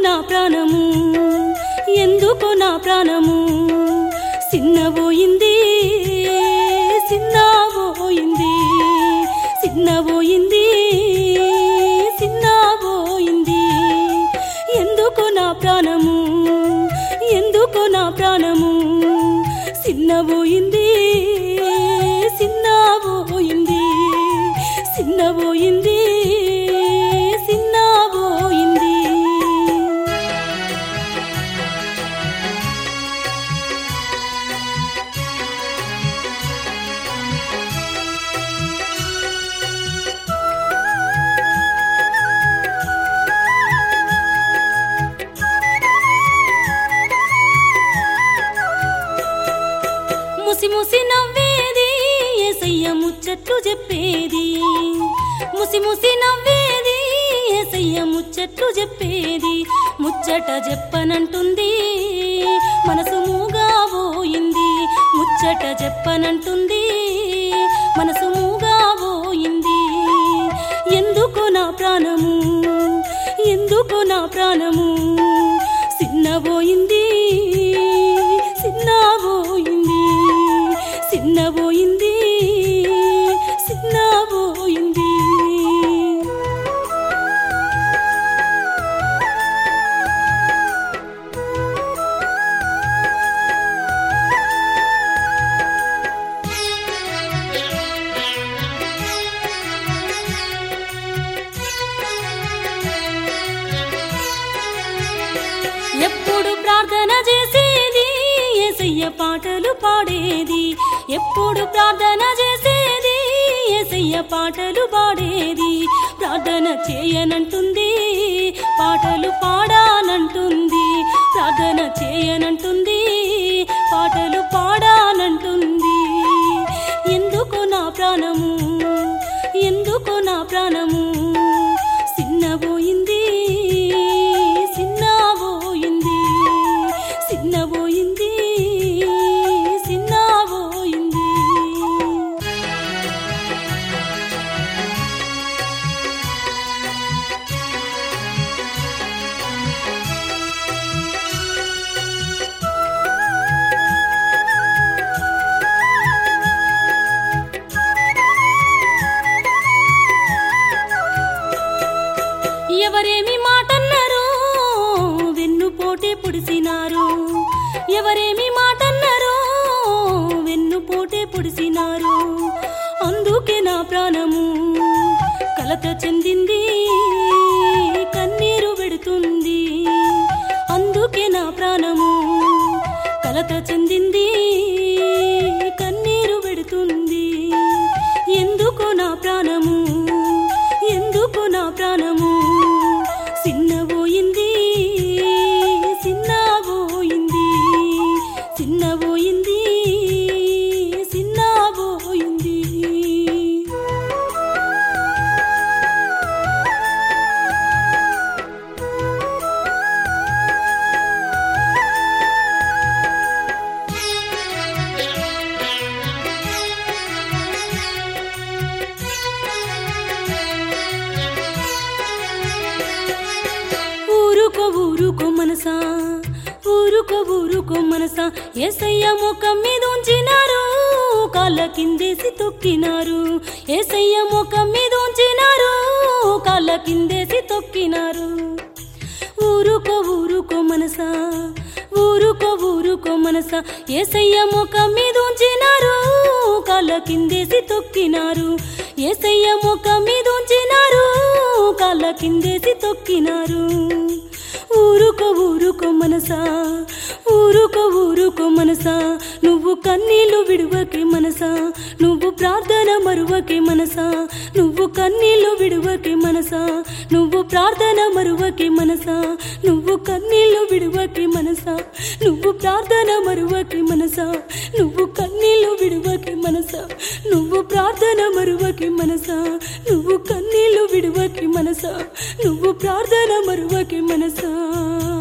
నా ప్రాణము ఎందుకు నా ప్రాణము సిన్నబోయింది సిన్నబోయింది సిన్నబోయింది సిన్నబోయింది ఎందుకు నా ప్రాణము ఎందుకు నా ప్రాణము సిన్నబోయింది సిన్నబోయింది సిన్నబోయింది సిన్నబోయింది ముసి ముసి నవ్వేది ఏసయ్య ముచ్చట్లు చెప్పేది ముసి ముసి నవ్వేది ఏసయ్య ముచ్చట్లు చెప్పేది ముచ్చట చెప్పనంటుంది మనసు మూగా పోయింది ముచ్చట చెప్పనంటుంది మనసు మూగా పోయింది ఎందుకు నా ప్రాణము ఎందుకు నా ప్రాణము సిన్నబోయింది సిన్నబోయింది సిన్నబోయింది సిన్నబోయింది ఎప్పుడు ప్రార్థన చేసేది ఏసయ్య పాటలు పాడేది ఎప్పుడు ప్రార్థన చేసేది ఏసయ్య పాటలు పాడేది ప్రార్థన చేయనంటుంది పాటలు పాడానంటుంది ప్రార్థన చేయనంటుంది పాటలు పాడానంటుంది ఎందుకు నా ప్రాణము ఎందుకు నా ప్రాణము సిన్నబోయింది సిన్నబోయింది సిన్నబోయింది సిన్నబోయింది ఎవరేమి మాటన్నారో వెన్నుపోటే పొడిసినారు ఎవరేమి మాటన్నారో వెన్నుపోటే పొడిసినారు అందుకే నా ప్రాణము కలత చెందింది కన్నీరు పెడుతుంది అందుకే నా ప్రాణము కలత చెందింది కన్నీరు పెడుతుంది ఎందుకు నా ప్రాణము ఎందుకు నా ప్రాణము సిన్నబోయింది సిన్నబోయింది సిన్నబోయింది సిన్నబోయింది ఊరుకో ఊరుకో మనసా ఊరుకో ఊరుకో మనసా ఏసయ్య ముఖం మీద ఉంచినారు కాళ్ళ కిందేసి తొక్కినారు ఏసయ్య ముఖం మీద ఉంచినారు కాళ్ళ కిందేసి తొక్కినారు ఊరుకో ఊరుకో మనసా ఊరుకో ఊరుకో మనసా ఏసయ్య ముఖం మీద ఉంచినారు కాళ్ళ కిందేసి తొక్కినారు ఏసయ్య ముఖం మీద ఉంచినారు కాళ్ళ కిందేసి తొక్కినారు ఊరుకో ఊరుకో మనసా ఊరుకో ఊరుకో మనసా నువ్వు కన్నీళ్లు విడువకే మనసా నువ్వు ప్రార్థన మరువకే మనసా నువ్వు కన్నీళ్లు విడువకే మనసా నువ్వు ప్రార్థన మరువకే మనసా నువ్వు కన్నీళ్లు విడువకే మనసా నువ్వు ప్రార్థన మరువకే మనసా నువ్వు కన్నీళ్లు విడువకే మనసా నువ్వు ప్రార్థన మరువకే మనసా నువ్వు కన్నీళ్లు విడువకే మనసా నువ్వు ప్రార్థన మరువకే మనసా